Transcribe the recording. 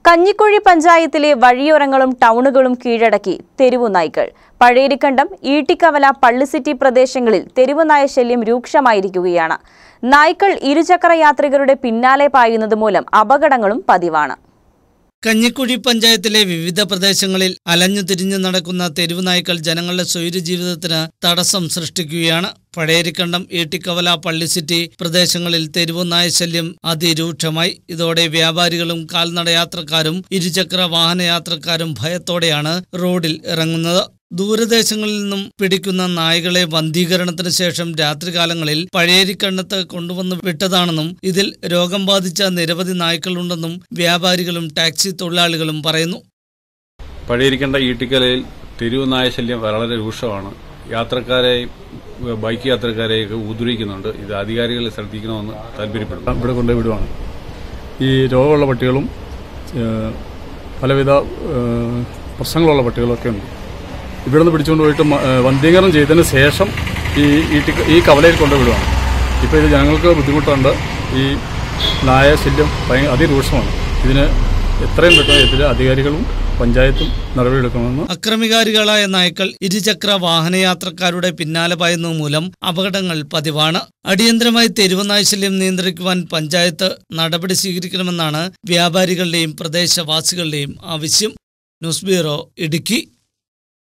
കഞ്ഞിക്കുഴി പഞ്ചായത്തിലെ വഴിയോരങ്ങളും ടൗണുകളും കീഴടക്കി തെരുവു നായ്ക്കൾ പഴയരിക്കണ്ടം ഈട്ടിക്കവല പള്ളിസിറ്റി പ്രദേശങ്ങളിൽ തെരുവു നായ ശല്യം രൂക്ഷമായിരിക്കുകയാണ് നായ്ക്കൾ ഇരുചക്ര യാത്രികരുടെ പിന്നാലെ പായുന്നത് മൂലം അപകടങ്ങളും പതിവാണ് കഞ്ഞിക്കുഴി പഞ്ചായത്തിലെ വിവിധ പ്രദേശങ്ങളിൽ അലഞ്ഞു തിരിഞ്ഞു നടക്കുന്ന തെരുവ് നായ്ക്കൾ ജനങ്ങളുടെ സ്വൈര ജീവിതത്തിന് തടസ്സം സൃഷ്ടിക്കുകയാണ് പഴയരിക്കണ്ടം ഈട്ടിക്കവല പള്ളിസിറ്റി പ്രദേശങ്ങളിൽ തെരുവു നായശല്യം അതിരൂക്ഷമായി ഇതോടെ വ്യാപാരികളും കാൽനടയാത്രക്കാരും ഇരുചക്ര വാഹനയാത്രക്കാരും ഭയത്തോടെയാണ് റോഡിൽ ഇറങ്ങുന്നത് ദൂരദേശങ്ങളിൽ നിന്നും പിടിക്കുന്ന നായകളെ വന്ധീകരണത്തിന് ശേഷം രാത്രികാലങ്ങളിൽ പഴയരിക്കണ്ണത്ത് കൊണ്ടുവന്ന് വിട്ടതാണെന്നും ഇതിൽ രോഗം ബാധിച്ച നിരവധി നായ്ക്കളുണ്ടെന്നും വ്യാപാരികളും ടാക്സി തൊഴിലാളികളും പറയുന്നു പഴയിരിക്കേണ്ട ഈട്ടിക്കലയിൽ തെരുവ് നായ ശല്യം വളരെ രൂക്ഷമാണ് യാത്രക്കാരെയും ബൈക്ക് യാത്രക്കാരെയൊക്കെ ഉപദ്രവിക്കുന്നുണ്ട് ഇത് അധികാരികളെ ശ്രദ്ധിക്കണമെന്ന് താല്പര്യപ്പെടുന്നു ഇവിടെ കൊണ്ടുപോയി വിടുവാണ് ഈ രോഗമുള്ള പട്ടികളും ഏഹ്, പലവിധ ഏഹ്, പ്രശ്നങ്ങളുള്ള പട്ടികളൊക്കെ ഉണ്ട് ഇവിടെ നിന്ന് പിടിച്ചുകൊണ്ട് പോയിട്ട് മ- ഏഹ്, വന്ധീകരണം ചെയ്തതിന് ശേഷം ഈ ഈ ടി- ഈ കവലയിൽ കൊണ്ടുപോയി വിടുവാണ് ഇപ്പോൾ ഇത് ജനങ്ങൾക്ക് ബുദ്ധിമുട്ടുണ്ട് ഈ നായ ശല്യം ഭയ- അതിരൂക്ഷമാണ് ഇതിന് എത്രയും പെട്ടെന്ന് ഇതിൽ അധികാരികളും പഞ്ചായത്തും നടപടിയെടുക്കണമെന്ന് അക്രമികാരികളായ നായ്ക്കൾ ഇരുചക്ര വാഹനയാത്രക്കാരുടെ പിന്നാലെ പായുന്നത് മൂലം അപകടങ്ങൾ പതിവാണ് അടിയന്തരമായി തെരുവ് നായ്ശല്യം നിയന്ത്രിക്കുവാൻ പഞ്ചായത്ത് നടപടി സ്വീകരിക്കണമെന്നാണ് വ്യാപാരികളുടെയും പ്രദേശവാസികളുടെയും ആവശ്യം ന്യൂസ് ബ്യൂറോ ഇടുക്കി